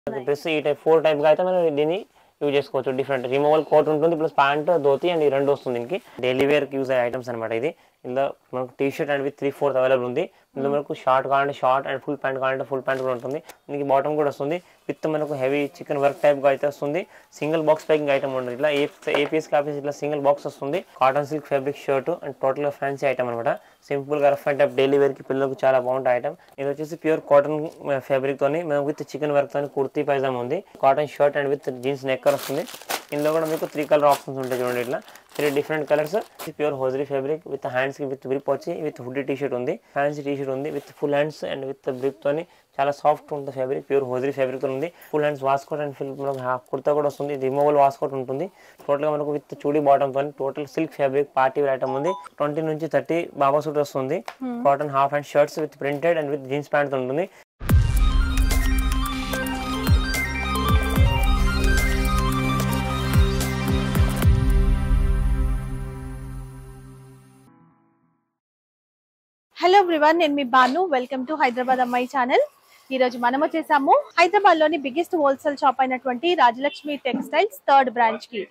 Dress ఈ type four type గా అయితే మనం దీన్ని యూజ్ చేసుకోవచ్చు డిఫరెంట్ రిమూవల్ కోట్ ఉంటుంది ప్లస్ ప్యాంట్ ధోతి అండ్ ఈ రెండు వస్తుంది దీనికి డైలీ వేర్ కి యూజ్ అయ్యే ఐటమ్స్ అనమాట ఇది ఇందులో మనకు T shirt and with three fourth available ఉంది ఇందులో మనకు షార్ట్ కావాలంటే షార్ట్ అండ్ ఫుల్ ప్యాంట్ కావాలంటే ఫుల్ ప్యాంట్ కూడా ఉంటుంది దీనికి బాటమ్ కూడా వస్తుంది విత్ మనకు హెవీ చికెన్ వర్క్ టైప్ గా అయితే వస్తుంది సింగిల్ బాక్స్ ప్యాకింగ్ ఐటమ్ ఉంటుంది ఇట్లా ఏ ఏ పీస్ కాపీస్ ఇట్లా సింగిల్ బాక్స్ వస్తుంది cotton silk fabric shirt and total గా ఫ్యాన్సీ ఐటమ్ అనమాట సింపుల్ గా rough and type daily wear కి పిల్లలకు చాలా బాగుంటాయి ఐటమ్ ఇది వచ్చేసి ప్యూర్ కాటన్ ఫ్యాబ్రిక్ తోని మనకు విత్ చికెన్ వర్క్ తోని కుర్తీ పైజామా ఉంది cotton shirt and with jeans knicker వస్తుంది ఇందులో కూడా మీకు త్రీ కలర్ ఆప్షన్స్ ఉంటాయి చూడండి ఇట్లా three different colours pure hosiery fabric with hands కి విత్ బ్రిప్ వచ్చి విత్ హుడీ టీ షర్ట్ ఉంది ఫ్యాన్సీ టీ షర్ట్ ఉంది with full hands and with బ్రిప్ తోని చాలా సాఫ్ట్ ఉంటుంది ఫ్యాబ్రిక్ ప్యూర్ హోజరీ ఫ్యాబ్రిక్ తో ఉంది full hands waistcoat and fill మనకు హాఫ్ కుర్తా కూడా వస్తుంది రిమూవల్ వాస్కోట్ ఉంటుంది టోటల్ గా మనకు విత్ చూడీ బాటమ్ తోని total silk fabric party wear item ఉంది ట్వంటీ నుంచి థర్టీ బాబా సూట్ వస్తుంది cotton half hand shirts with printed and with jeans pant ఉంటుంది హలో ఎవ్రీవన్ నేను మీ బాను వెల్కమ్ టు హైదరాబాద్ అమ్మాయి ఛానల్ ఈ రోజు మనం వచ్చేసాము హైదరాబాద్ లోని బిగ్గెస్ట్ హోల్సేల్ షాప్ అయినటువంటి రాజలక్ష్మి టెక్స్టైల్స్ థర్డ్ బ్రాంచ్ కి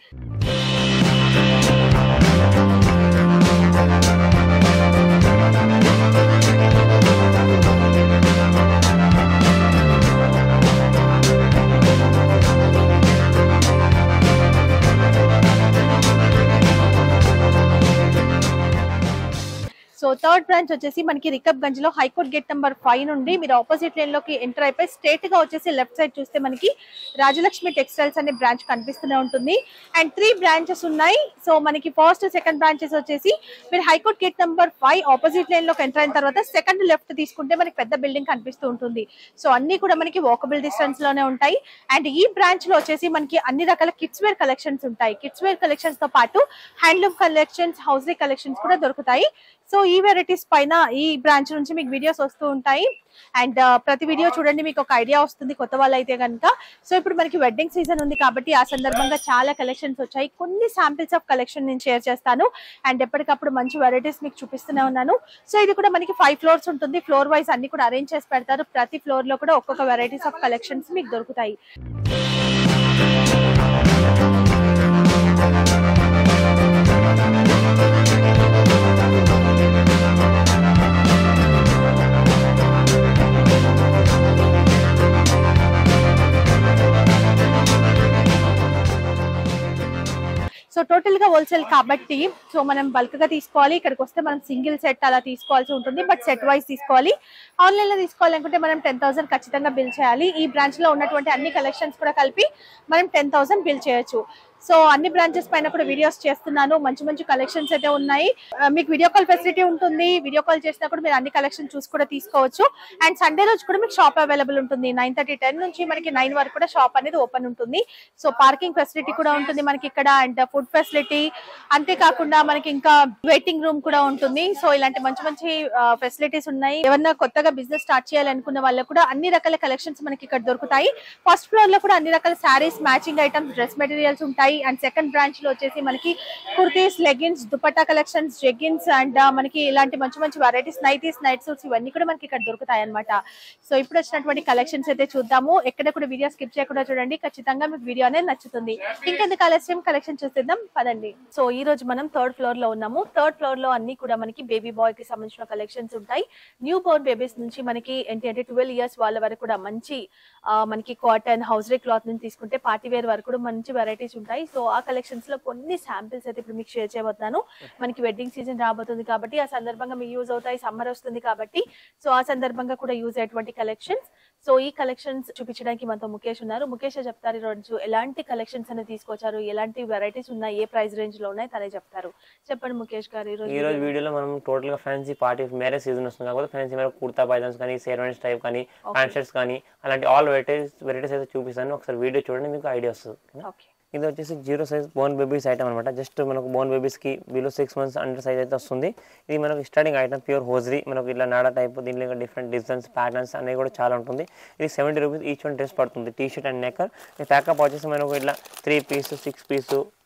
సో థర్డ్ బ్రాంచ్ వచ్చేసి మనకి రికబ్ గంజ్ లో హైకోర్ట్ గేట్ నెంబర్ ఫైవ్ నుండి మీరు ఆపోజిట్ లైన్ లోకి ఎంటర్ అయిపోయి స్ట్రేట్ గా వచ్చేసి లెఫ్ట్ సైడ్ చూస్తే మనకి రాజలక్ష్మి టెక్స్టైల్స్ అనే బ్రాంచ్ కనిపిస్తూనే ఉంటుంది అండ్ త్రీ బ్రాంచెస్ ఉన్నాయి సో మనకి ఫస్ట్ సెకండ్ బ్రాంచెస్ వచ్చేసి మీరు high court gate number five opposite line లోకి ఎంటర్ అయిన తర్వాత సెకండ్ లెఫ్ట్ తీసుకుంటే మనకి పెద్ద బిల్డింగ్ కనిపిస్తూ ఉంటుంది సో అన్ని కూడా మనకి వాకబుల్ డిస్టెన్స్ లోనే ఉంటాయి అండ్ ఈ బ్రాంచ్ లో వచ్చేసి మనకి అన్ని రకాల కిడ్స్ వేర్ కలెక్షన్స్ ఉంటాయి కిడ్స్ వేర్ కలెక్షన్స్ తో పాటు హ్యాండ్లూమ్ కలెక్షన్స్ హౌస్లీ కలెక్షన్స్ కూడా దొరుకుతాయి సో ఈ వెరైటీస్ పైన ఈ బ్రాంచ్ నుంచి మీకు వీడియోస్ వస్తూ ఉంటాయి అండ్ ప్రతి వీడియో చూడండి మీకు ఒక ఐడియా వస్తుంది కొత్త వాళ్ళు అయితే కనుక సో ఇప్పుడు మనకి వెడ్డింగ్ సీజన్ ఉంది కాబట్టి ఆ సందర్భంగా చాలా కలెక్షన్స్ వచ్చాయి కొన్ని శాంపిల్స్ ఆఫ్ కలెక్షన్ నేను షేర్ చేస్తాను అండ్ ఎప్పటికప్పుడు మంచి వెరైటీస్ మీకు చూపిస్తూనే ఉన్నాను సో ఇది కూడా మనకి ఫైవ్ ఫ్లోర్స్ ఉంటుంది ఫ్లోర్ వైజ్ అన్ని కూడా అరేంజ్ చేసి పెడతారు ప్రతి ఫ్లోర్ లో కూడా ఒక్కొక్క వెరైటీస్ ఆఫ్ కలెక్షన్స్ మీకు దొరుకుతాయి సో టోటల్ గా హోల్సేల్ కాబట్టి సో మనం బల్క్ గా తీసుకోవాలి ఇక్కడికి వస్తే మనం సింగిల్ సెట్ అలా తీసుకోవాల్సి ఉంటుంది బట్ సెట్ వైజ్ తీసుకోవాలి ఆన్లైన్ లో తీసుకోవాలనుకుంటే మనం టెన్ థౌసండ్ ఖచ్చితంగా బిల్ చేయాలి ఈ బ్రాంచ్ లో ఉన్నటువంటి అన్ని కలెక్షన్స్ కూడా కలిపి మనం టెన్ థౌసండ్ బిల్ చేయొచ్చు సో అన్ని బ్రాంచెస్ పైన కూడా వీడియోస్ చేస్తున్నాను మంచి మంచి కలెక్షన్స్ అయితే ఉన్నాయి ఆ, మీకు వీడియో కాల్ ఫెసిలిటీ ఉంటుంది వీడియో కాల్ చేసినా కూడా మీరు అన్ని కలెక్షన్ చూసి కూడా తీసుకోవచ్చు అండ్ సండే రోజు కూడా మీకు షాప్ అవైలబుల్ ఉంటుంది నైన్ థర్టీ టెన్ నుంచి మనకి నైన్ వరకు కూడా షాప్ అనేది ఓపెన్ ఉంటుంది సో పార్కింగ్ ఫెసిలిటీ కూడా ఉంటుంది మనకి ఇక్కడ అండ్ ఫుడ్ ఫెసిలిటీ అంతేకాకుండా మనకి ఇంకా వెయిటింగ్ రూమ్ కూడా ఉంటుంది సో ఇలాంటి మంచి మంచి ఫెసిలిటీస్ ఉన్నాయి ఏమన్నా కొత్తగా బిజినెస్ స్టార్ట్ చేయాలనుకున్న వాళ్ళకు కూడా అన్ని రకాల కలెక్షన్స్ మనకి ఇక్కడ దొరుకుతాయి ఫస్ట్ ఫ్లోర్ లో కూడా అన్ని రకాల saris matching items dress materials ఉంటాయి అండ్ సెకండ్ బ్రాంచ్ లో వచ్చేసి మనకి kurtis leggings dupatta collections jeggings and మనకి ఇలాంటి మంచి మంచి వెరైటీస్ నైటీస్ నైట్ సూట్స్ ఇవన్నీ కూడా మనకి ఇక్కడ దొరుకుతాయి అనమాట సో ఇప్పుడు వచ్చినటువంటి కలెక్షన్స్ అయితే చూద్దాము ఎక్కడ కూడా వీడియో స్కిప్ చేయకుండా చూడండి ఖచ్చితంగా మీకు వీడియో అనేది నచ్చుతుంది ఇంకెందుకు ఆలస్యం కలెక్షన్ చూసేద్దాం పదండి సో ఈ రోజు మనం థర్డ్ ఫ్లోర్ లో ఉన్నాము థర్డ్ ఫ్లోర్ లో అన్ని కూడా మనకి బేబీ బాయ్ కి సంబంధించిన కలెక్షన్స్ ఉంటాయి న్యూ బోర్న్ బేబీస్ నుంచి మనకి ఏంటి అంటే ట్వెల్వ్ ఇయర్స్ వాళ్ళ వరకు కూడా మంచి ఆ, మనకి కాటన్ హౌస్రీ క్లాత్ నుంచి తీసుకుంటే పార్టీ వేర్ వరకు కూడా మంచి వెరైటీస్ ఉంటాయి సో ఆ కలెక్షన్స్ లో కొన్ని శాంపిల్స్ అయితే ఇప్పుడు మీకు షేర్ చేయబోతున్నాను మనకి వెడ్డింగ్ సీజన్ రాబోతుంది కాబట్టి ఆ సందర్భంగా మీకు యూజ్ అవుతాయి సమ్మర్ వస్తుంది కాబట్టి సో ఆ సందర్భంగా కూడా యూజ్ అయ్యేటువంటి కలెక్షన్స్ సో ఈ కలెక్షన్స్ చూపించడానికి మనతో ముఖేష్ ఉన్నారు ముఖేష్ చెప్తారు ఈ రోజు ఎలాంటి కలెక్షన్స్ అనేది తీసుకొచ్చారు ఎలాంటి వెరైటీస్ ఉన్నాయి ఏ ప్రైస్ రేంజ్ లో ఉన్నాయి తనే చెప్తారు చెప్పండి ముఖేష్ గారు ఈ రోజు ఈ రోజు వీడియోలో మనం టోటల్ గా ఫ్యాన్సీ పార్టీ మ్యారేజ్ సీజన్ వస్తుంది కాకపోతే ఫ్యాన్సీ మేరకు కుర్తా పైజామ్స్ కానీ షేర్వాణిస్ టైప్ కానీ ప్యాంట్ షర్ట్స్ కానీ అలాంటి ఆల్ వెరైటీస్ వెరైటీస్ అయితే చూపిస్తాను ఒకసారి వీడియో చూడండి మీకు ఐడియా వస్తుంది ఓకే ఇది వచ్చేసి zero size born babies item అనమాట జస్ట్ మనకు బోన్ బేబీస్ కి below six months under size అయితే వస్తుంది ఇది మనకు స్టార్టింగ్ ఐటమ్ ప్యూర్ హోజరీ మనకు ఇట్లా నాడా టైప్ దీంట్లో ఇంకా డిఫరెంట్ డిజైన్స్ ప్యాటర్న్స్ అనేవి కూడా చాలా ఉంటుంది ఇది seventy rupees each one dress పడుతుంది టీ షర్ట్ అండ్ నెక్కర్ ఈ ప్యాకప్ వచ్చేసి మనకు ఇట్లా three piece six piece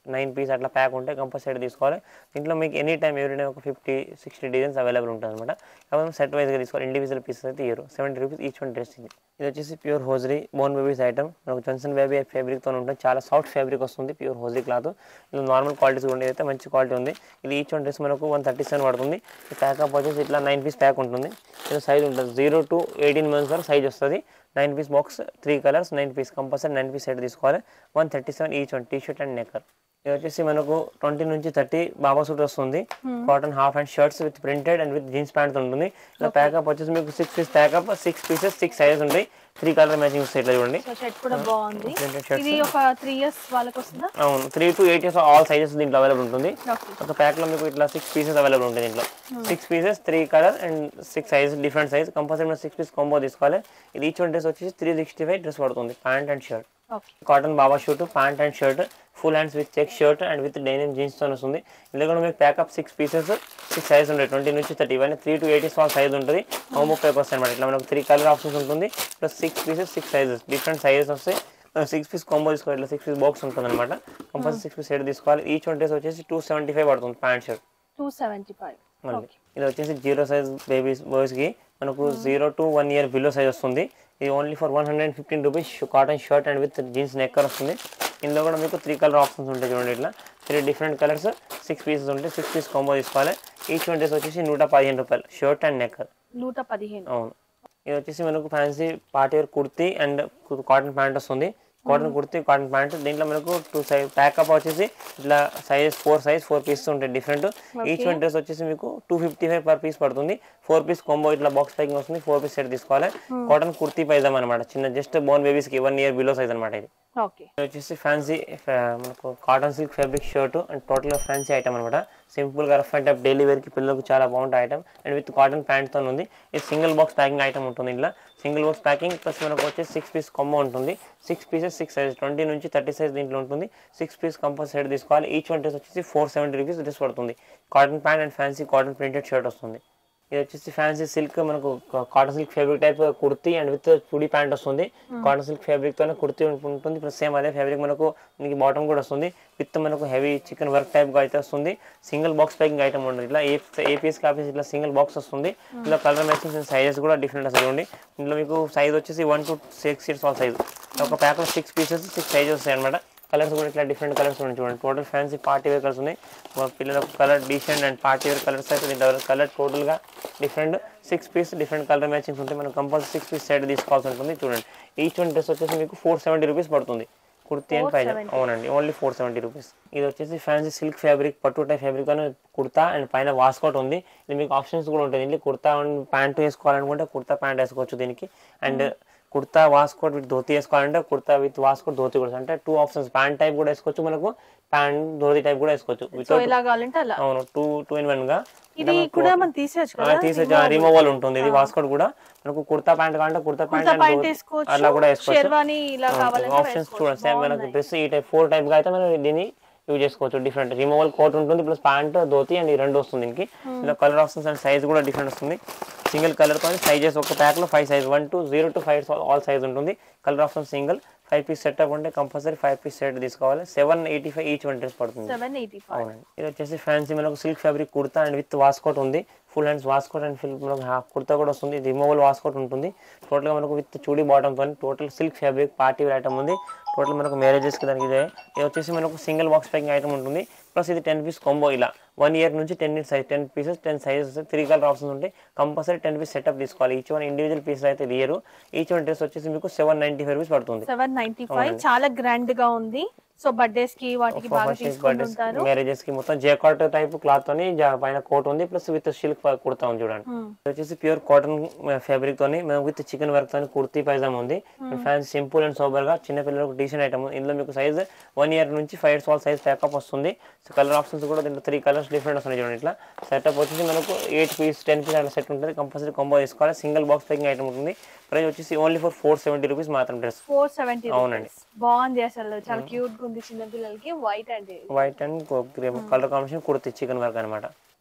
nine piece అట్లా ప్యాక్ ఉంటే కంపల్సరీ తీసుకోవాలి దీంట్లో మీకు ఎనీ టైం ఎవ్రీ డే ఒక ఫిఫ్టీ సిక్స్టీ డిజైన్స్ అవైలబుల్ ఉంటుంది అనమాట కాబట్టి సెట్ వైజ్గా తీసుకోవాలి ఇండివిజువల్ పీసెస్ అయితే ఇయర్ seventy rupees each one dress ఇది ఇది వచ్చేసి pure hosiery born babies item మనకు జన్సన్ బేబీ ఫ్యాబ్రిక్తో ఉంటుంది చాలా సాఫ్ట్ ఫ్యాబ్రిక్ వస్తుంది ప్యూర్ హోజరీ క్లాత్ ఇది నార్మల్ క్వాలిటీస్ ఉండేది అయితే మంచి క్వాలిటీ ఉంది ఇది ఈచ్ వన్ డ్రెస్ మనకు వన్ థర్టీ సెవెన్ పడుతుంది ఈ ప్యాకప్ వచ్చేసి ఇట్లా నైన్ పీస్ ప్యాక్ ఉంటుంది ఇది సైజ్ ఉంటుంది జీరో టు ఎయిటీన్ మంత్స్ వరకు సైజ్ వస్తుంది nine piece box three colours nine piece compulsory nine piece set తీసుకోవాలి one thirty seven each one T shirt and knicker ఇది వచ్చేసి మనకు ట్వంటీ నుంచి థర్టీ బాబా సూట్ వస్తుంది cotton half and shirts with printed and with jeans pant ఉంటుంది ఇలా pack up వచ్చేసి మీకు six piece pack up six pieces six sizes ఉంటాయి త్రీ కలర్ మ్యాచింగ్ వస్తాయి ఇట్లా చూడండి సో షర్ట్ కూడా బాగుంది ప్రింటెడ్ షర్ట్స్ ఇది ఒక త్రీ ఇయర్స్ వాళ్ళకి వస్తుందా అవును three to eight years all sizes దీంట్లో అవైలబుల్ ఉంటుంది ఓకే ఒక ప్యాక్ లో మీకు ఇట్లా సిక్స్ పీసెస్ అవైలబుల్ ఉంటుంది దీంట్లో six pieces three colour and six size different size compulsory మీరు సిక్స్ పీస్ కాంబో తీసుకోవాలి ఇది ఈచ్ వన్ డ్రెస్ వచ్చేసి త్రీ సిక్స్టీ ఫైవ్ డ్రెస్ పడుతుంది pant and shirt okay cotton baba suit pant and shirt full hands with check shirt and with denim jeans తో వస్తుంది ఇందులో కూడా మీకు pack up six pieces six size ఉంటాయి ట్వంటీ నుంచి thirty ఇవన్నీ three to eighty small size ఉంటుంది హోమ్ పేపర్స్ అనమాట ఇట్లా మనకు త్రీ కలర్ ఆప్షన్స్ ఉంటుంది plus six pieces six sizes different sizes వస్తాయి సిక్స్ పీస్ కాంబో తీసుకోవాలి ఇట్లా సిక్స్ పీస్ బాక్స్ ఉంటుంది అనమాట కంపల్సరీ సిక్స్ పీస్ సెట్ తీసుకోవాలి ఈచ్ వన్ డ్రెస్ వచ్చేసి టూ సెవెంటీ ఫైవ్ పడుతుంది pant shirt two seventy five మళ్ళీ ఇది వచ్చేసి జీరో సైజ్ బేబీస్ బాయ్స్కి మనకు zero to one year below size వస్తుంది ఇది only for one hundred fifteen rupees cotton shirt and with jeans knicker వస్తుంది ఇందులో కూడా మీకు త్రీ కలర్ ఆప్షన్స్ ఉంటాయి చూడండి ఇట్లా three different colours six pieces ఉంటాయి సిక్స్ పీస్ కాంబో తీసుకోవాలి ఈచ్ వన్ డ్రెస్ వచ్చేసి నూట పదిహేను రూపాయలు షర్ట్ అండ్ నెక్కర్ నూట పదిహేను అవును ఇది వచ్చేసి మనకు fancy party wear kurti and cotton pant వస్తుంది కాటన్ కుర్తీ కాటన్ ప్యాంట్ దీంట్లో మనకు టూ సైజ్ ప్యాకప్ వచ్చేసి ఇట్లా size four size four piece ఉంటాయి డిఫరెంట్ ఈచ్ వన్ డ్రెస్ వచ్చేసి మీకు two fifty five per piece పడుతుంది ఫోర్ పీస్ కాంబో ఇట్లా బాక్స్ ప్యాకింగ్ వస్తుంది ఫోర్ పీస్ సెట్ తీసుకోవాలి కాటన్ కుర్తీ పైజామ్ అనమాట చిన్న జస్ట్ బోన్ బేబీస్ కి వన్ ఇయర్ బిలో సైజ్ అనమాట ఇది ఓకే ఇది వచ్చేసి ఫ్యాన్సీ మనకు cotton silk fabric shirt and total fancy item అనమాట సింపుల్ గా rough and type daily wear కి పిల్లలకు చాలా బాగుంటుంది item and with cotton pant తో ఉంది ఇది సింగిల్ బాక్స్ ప్యాకింగ్ ఐటమ్ ఉంటుంది ఇంట్లో సింగిల్ బాక్స్ ప్యాకింగ్ ప్లస్ మనకు వచ్చేసి సిక్స్ పీస్ కొమ్మ ఉంటుంది six pieces six size twenty నుంచి థర్టీ సైజ్ దీంట్లో ఉంటుంది సిక్స్ పీస్ కంపల్సరీ తీసుకోవాలి ఈచ్ వన్ డ్రెస్ వచ్చేసి ఫోర్ సెవెంటీ రూపీస్ డ్రెస్ పడుతుంది cotton pant and fancy cotton printed shirt వస్తుంది ఇది వచ్చేసి ఫ్యాన్సీ సిల్క్ మనకు cotton silk fabric type kurti and with chudi pant వస్తుంది కాటన్ సిల్క్ ఫ్యాబ్రిక్ తోనే కుర్తీ ఉంటుంది ప్లస్ సేమ్ అదే ఫ్యాబ్రిక్ మనకు దీనికి బాటమ్ కూడా వస్తుంది విత్ మనకు హెవీ చికెన్ వర్క్ టైప్ గా అయితే వస్తుంది సింగిల్ బాక్స్ ప్యాకింగ్ ఐటమ్ ఉంటుంది ఇట్లా ఏ ఏ పీస్ కాపీస్ ఇట్లా సింగిల్ బాక్స్ వస్తుంది ఇలా కలర్ మ్యాచింగ్ సైజెస్ కూడా డిఫరెంట్ వస్తుంది చూడండి ఇందులో మీకు సైజ్ వచ్చేసి వన్ టు సిక్స్ ఇయర్స్ వాళ్ళ సైజ్ ఒక ప్యాక్ లో సిక్స్ పీసెస్ సిక్స్ సైజెస్ వస్తాయి అనమాట కలర్స్ కూడా ఇట్లా డిఫరెంట్ కలర్స్ ఉన్నాయి చూడండి total fancy party wear colours ఉన్నాయి మా పిల్లలకు colour decent and party wear colours అయితే దీంట్లో కలర్ టోటల్గా different six piece different colour matchings ఉంటాయి మనం కంపల్సరీ సిక్స్ పీస్ సెట్ తీసుకోవాల్సి ఉంటుంది చూడండి ఈచ్ వన్ డ్రెస్ వచ్చేసి మీకు ఫోర్ సెవెంటీ రూపీస్ పడుతుంది కుర్తీ అండ్ పైజా అవునండి ఓన్లీ ఫోర్ సెవెంటీ రూపీస్ ఇది వచ్చేసి ఫ్యాన్సీ సిల్క్ ఫ్యాబ్రిక్ పట్టు టైప్ ఫ్యాబ్రిక్ అని కుర్తా అండ్ పైన వాస్కోట్ ఉంది ఇది మీకు ఆప్షన్స్ కూడా ఉంటుంది దీనికి కుర్తా అండ్ ప్యాంట్ వేసుకోవాలనుకుంటే కుర్తా ప్యాంట్ వేసుకోవచ్చు దీనికి and kurta waistcoat with dhoti వేసుకోవాలంటే కుర్తా విత్ వాస్కోట్ ధోతి కూడా అంటే టూ ఆప్షన్స్ ప్యాంట్ టైప్ కూడా వేసుకోవచ్చు మనకు ప్యాంట్ ధోతి టైప్ కూడా వేసుకోవచ్చు సో వితౌట్ ఇలా కావాలంటే అలా అవును టూ టూ ఇన్ వన్ గా ఇది కూడా మనం తీసేయచ్చు కదా తీసే రిమూవల్ ఉంటుంది ఇది వాస్కోట్ కూడా మనకు కుర్తా ప్యాంట్ కావాలంటే kurta pant kurta and pant dhoti వేసుకోవచ్చు అట్లా కూడా వేసుకోవచ్చు షెర్వానీ ఇలా కావాలంటే ఆప్షన్స్ చూడండి సేమ్ మనకు డ్రెస్ ఈ టైప్ ఫోర్ టైప్ గా అయితే మనం దీన్ని యూజ్ చేసుకోవచ్చు డిఫరెంట్ రిమూవల్ కోట్ ఉంటుంది ప్లస్ ప్యాంట్ ధోతి అండ్ ఈ రెండు వస్తుంది దీనికి ఇలా కలర్ ఆప్షన్స్ అండ్ సైజ్ కూడా డిఫరెంట్ వస్తుంది సింగిల్ కలర్ తో సైజెస్ ఒక ప్యాక్ లో five size one to zero to five all size ఉంటుంది colour option single five piece setup ఉంటే కంపల్సరీ ఫైవ్ పీస్ సెట్ తీసుకోవాలి seven eighty five each one dress పడుతుంది seven eighty five అవునండి ఇది వచ్చేసి ఫ్యాన్సీ మనకు silk fabric kurta and with waistcoat ఉంది full hands waistcoat and fill మనకు హాఫ్ కుర్తా కూడా వస్తుంది రిమూవల్ వాస్కోట్ ఉంటుంది టోటల్ గా మనకు విత్ చూడీ బాటమ్ తో total silk fabric party wear item ఉంది టోటల్ మనకు మ్యారేజెస్ కి దానికి ఇదే ఇది వచ్చేసి మనకు సింగిల్ బాక్స్ ప్యాకింగ్ ఐటమ్ ఉంటుంది ప్లస్ ఇది టెన్ పీస్ కాంబో ఇలా వన్ ఇయర్ నుంచి ten size ten pieces ten sizes three colour options ఉంటాయి కంపల్సరీ టెన్ పీస్ సెటప్ తీసుకోవాలి ఈచ్ వన్ ఇండివిజువల్ పీస్ అయితే ఇయర్ ఈచ్ వన్ డ్రెస్ వచ్చేసి మీకు సెవెన్ నైన్టీ ఫైవ్ రూపీస్ పడుతుంది సెవెన్ నైన్టీ ఫైవ్ చాలా గ్రాండ్ గా ఉంది సో బర్త్డేస్ కి వాటికి బాగా తీసుకుంటుంటారు మ్యారేజెస్ కి మొత్తం జేకాట్ టైప్ క్లాత్ తోని జా- పైన కోట్ ఉంది ప్లస్ విత్ సిల్క్ కుర్తా ఉంది చూడండి Hmm. ఇది వచ్చేసి ప్యూర్ కాటన్ ఫ్యాబ్రిక్ తోని మేము విత్ చికెన్ వర్క్ తోని కుర్తీ పైజామా ఉంది ఫ్యాన్స్ సింపుల్ అండ్ సోబర్ గా చిన్న పిల్లలకు డీసెంట్ ఐటమ్ ఇందులో మీకు సైజ్ వన్ ఇయర్ నుంచి ఫైవ్ ఇయర్స్ వాళ్ళ సైజ్ ప్యాకప్ వస్తుంది సో కలర్ ఆప్షన్స్ కూడా దీంట్లో త్రీ కలర్స్ డిఫరెంట్ వస్తున్నాయి చూడండి ఇట్లా సెటప్ వచ్చేసి మనకు ఎయిట్ పీస్ టెన్ పీస్ అట్లా సెట్ ఉంటుంది కంపల్సరీ కాంబో తీసుకోవాలి సింగిల్ బాక్స్ ప్యాకింగ్ ఐటమ్ ఉంటుంది ప్రైస్ వచ్చేసి only for four seventy rupees మాత్రం డ్రెస్ ఫోర్ సెవెంటీ అవునండి. బాగుంది అసలు చాలా క్యూట్ గా ఉంది చిన్న పిల్లలకి white and white and colour combination kurti chikan work అనమాట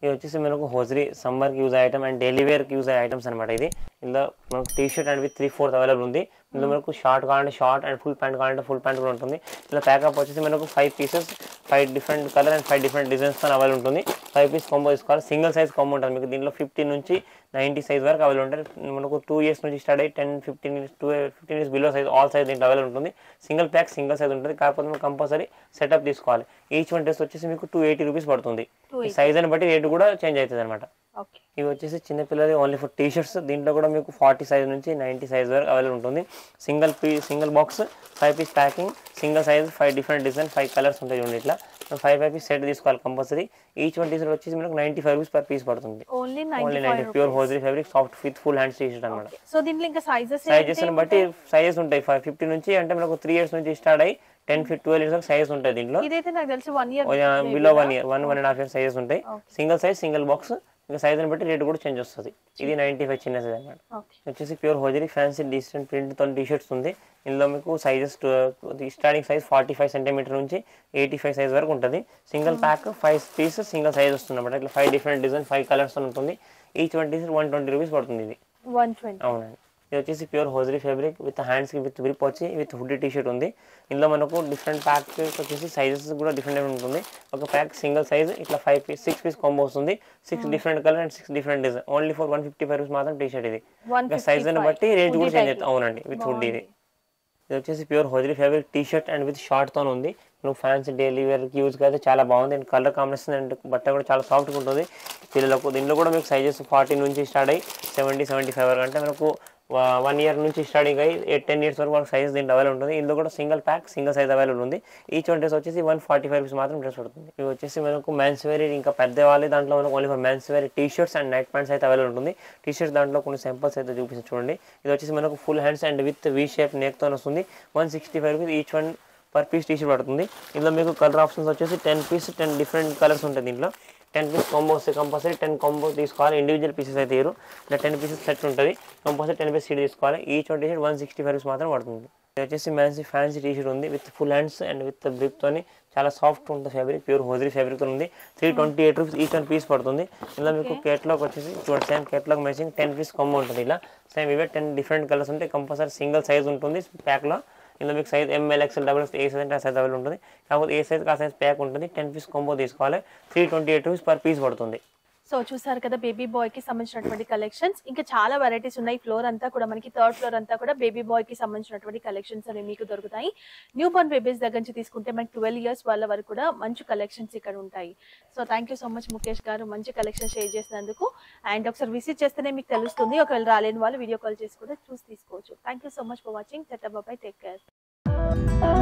ఇది వచ్చేసి మనకు హోజరీ సమ్మర్కి యూజ్ అయ్యే ఐటమ్ అండ్ డైలీ వేర్కి యూజ్ అయ్యే ఐటమ్స్ అనమాట ఇది ఇందులో మనకు T shirt and with three fourth available ఉంది ఇందులో మనకు షార్ట్ కావాలంటే షార్ట్ అండ్ ఫుల్ ప్యాంట్ కావాలంటే ఫుల్ ప్యాంట్ కూడా ఉంటుంది ఇలా ప్యాకప్ వచ్చేసి మనకు five pieces five different colour and five different designs తో అవైలబుల్ ఉంటుంది ఫైవ్ పీస్ కాంబో తీసుకోవాలి సింగిల్ సైజ్ కాంబో ఉంటుంది మీకు దీంట్లో ఫిఫ్టీన్ నుంచి నైంటీ సైజ్ వరకు అవైలబుల్ ఉంటుంది మనకు టూ ఇయర్స్ నుంచి స్టార్ట్ అయ్యి ten fifteen years two fifteen years below size all size దీంట్లో అవైలబుల్ ఉంటుంది సింగిల్ ప్యాక్ సింగిల్ సైజ్ ఉంటుంది కాకపోతే మీకు కంపల్సరీ సెటప్ తీసుకోవాలి ఈచ్ వన్ డ్రెస్ వచ్చేసి మీకు టూ ఎయిటీ రూపీస్ పడుతుంది 280. సైజ్ అని బట్టి రేట్ కూడా చేంజ్ అవుతుంది అనమాట ఓకే ఇవి వచ్చేసి చిన్నపిల్లలు ఓన్లీ ఫర్ టీ షర్ట్స్ దీంట్లో కూడా మీకు ఫార్టీ సైజ్ నుంచి నైంటీ సైజ్ వరకు అవైలబుల్ ఉంటుంది single P single box five piece packing single size five different design five colours ఉంటాయి చూడండి ఇట్లా ఫైవ్ ఫైవ్ పీస్ సెట్ తీసుకోవాలి compulsory each one T shirt వచ్చేసి మనకు ninety five rupees per piece పడుతుంది only only ninety ninety pure hosiery fabric soft with full hands T shirt అనమాట so దీంట్లో ఇంకా సైజెస్ సైజెస్ బట్టి సైజెస్ ఉంటాయి five fifty నుంచి అంటే మనకు త్రీ ఇయర్స్ నుంచి స్టార్ట్ అయ్యి టెన్ ఫిఫ్ ట్వెల్వ్ ఇయర్స్ వరకు సైజ్ ఉంటాయి దీంట్లో ఇదైతే నాకు తెలిసి one year below one year one one and half year sizes ఉంటాయి Okay. Single size single box ఇంకా సైజ్ బట్టి రేట్ కూడా చేంజ్ వస్తుంది ఇది నైంటీ ఫైవ్ చిన్న సైజ్ అనమాట ఓకే వచ్చేసి pure hosiery fancy distant print తో టీ షర్ట్స్ ఉంది ఇందులో మీకు sizes starting size forty five centimetre నుంచి ఎయిటీ ఫైవ్ సైజ్ వరకు ఉంటుంది single pack five piece single size వస్తుంది అనమాట ఇట్లా five different design five colours ఉంటుంది each one piece one twenty rupees పడుతుంది ఇది వన్ ట్వంటీ అవునండి ఇది వచ్చేసి ప్యూర్ హోజరీ ఫ్యాబ్రిక్ విత్ హ్యాండ్స్కి విత్ గ్రిప్ వచ్చి విత్ హుడీ టీ షర్ట్ ఉంది ఇందులో మనకు డిఫరెంట్ ప్యాక్ వచ్చేసి సైజెస్ కూడా డిఫరెంట్ ఉంటుంది ఒక ప్యాక్ సింగిల్ సైజ్ ఇట్లా five piece six piece combo వస్తుంది six different colour and six different design only for one fifty five rupees మాత్రం టీ షర్ట్ ఇది వన్ ఇంకా సైజ్ అని బట్టి రేట్ కూడా చేంజ్ అవుతుంది అవునండి విత్ హుడ్ ఇది ఇది వచ్చేసి pure hosiery fabric T shirt and with short తో ఉంది నువ్వు ఫ్యాన్సీ డైలీ వేర్ యూజ్ అయితే చాలా బాగుంది అండ్ కలర్ కాంబినేషన్ అండ్ బట్ట కూడా చాలా సాఫ్ట్గా ఉంటుంది పిల్లలకు దీనిలో కూడా మీకు సైజెస్ ఫార్టీ నుంచి స్టార్ట్ అయ్యి సెవెంటీ సెవెంటీ ఫైవ్ వరకు అంటే మనకు వన్ ఇయర్ నుంచి స్టార్టింగ్ అయ్యి ఎయిట్ టెన్ ఇయర్స్ వరకు మనకు సైజ్ దీంట్లో అవైలబుల్ ఉంటుంది ఇందులో కూడా single pack single size available ఉంది ఈచ్ వన్ డ్రెస్ వచ్చేసి వన్ ఫార్టీ ఫైవ్ రూపీస్ మాత్రం డ్రెస్ పడుతుంది ఇవి వచ్చేసి మనకు మెన్స్ వేర్ ఇంకా పెద్ద వాళ్ళే దాంట్లో మనకు only for mens wear T shirts and night pants అయితే అవైలబుల్ ఉంటుంది టీ షర్ట్స్ దాంట్లో కొన్ని సింపుల్స్ అయితే చూపిస్తుంది చూడండి ఇది వచ్చేసి మనకు full hands and with V shape నెక్తో వస్తుంది one sixty five rupees each one per piece T shirt పడుతుంది ఇందులో మీకు కలర్ ఆప్షన్స్ వచ్చేసి ten piece ten different colours ఉంటాయి దీంట్లో టెన్ పీస్ కాంబో వస్తే కంపల్సరీ టెన్ కాంబో తీసుకోవాలి ఇండివిజువల్ పీసెస్ అయితే ఇరు ఇలా టెన్ పీసెస్ సెట్ ఉంటుంది కంపల్సరీ టెన్ పీస్ సీట్ తీసుకోవాలి each one T shirt one sixty five rupees మాత్రం పడుతుంది ఇది వచ్చేసి మ్యాన్సీ ఫ్యాన్సీ టీ షర్ట్ ఉంది with full hands and with బ్రిప్ తోని చాలా సాఫ్ట్ ఉంటుంది ఫ్యాబ్రిక్ ప్యూర్ హోజరీ ఫ్యాబ్రిక్ తో ఉంది three twenty eight rupees each one piece పడుతుంది ఇందులో మీకు కేట్లాగ్ వచ్చేసి చూడండి same catalogue matching ten piece combo ఉంటుంది ఇలా సేమ్ ఇవే టెన్ డిఫరెంట్ కలర్స్ ఉంటాయి కంపల్సరీ సింగిల్ సైజ్ ఉంటుంది ప్యాక్లో ఇందులో మీకు సైజ్ ఎంఎల్ ఎక్స్ఎల్ డబుల్ ఏ సైజ్ అంటే ఆ సైజ్ అవైలబుల్ ఉంటుంది కాకపోతే ఏ సైజ్ ఆ సైజ్ ప్యాక్ ఉంటుంది టెన్ పీస్ కాంబో తీసుకోవాలి three twenty eight rupees per piece పడుతుంది సో చూసారు కదా బేబీ బాయ్ కి సంబంధించినటువంటి కలెక్షన్స్ ఇంకా చాలా వెరైటీస్ ఉన్నాయి ఫ్లోర్ అంతా కూడా మనకి థర్డ్ ఫ్లోర్ అంతా కూడా బేబీ బాయ్ కి సంబంధించినటువంటి కలెక్షన్స్ అనేవి మీకు దొరుకుతాయి న్యూ బోర్న్ బేబీస్ దగ్గర నుంచి తీసుకుంటే మనకి ట్వెల్వ్ ఇయర్స్ వాళ్ళ వరకు కూడా మంచి కలెక్షన్స్ ఇక్కడ ఉంటాయి so thank you so much Mukesh గారు మంచి కలెక్షన్ షేర్ చేసినందుకు అండ్ ఒకసారి విజిట్ చేస్తేనే మీకు తెలుస్తుంది ఒకవేళ రాలేని వాళ్ళు వీడియో కాల్ చేసి కూడా చూసి తీసుకోవచ్చు thank you so much for watching set బాబాయ్ టేక్ కేర్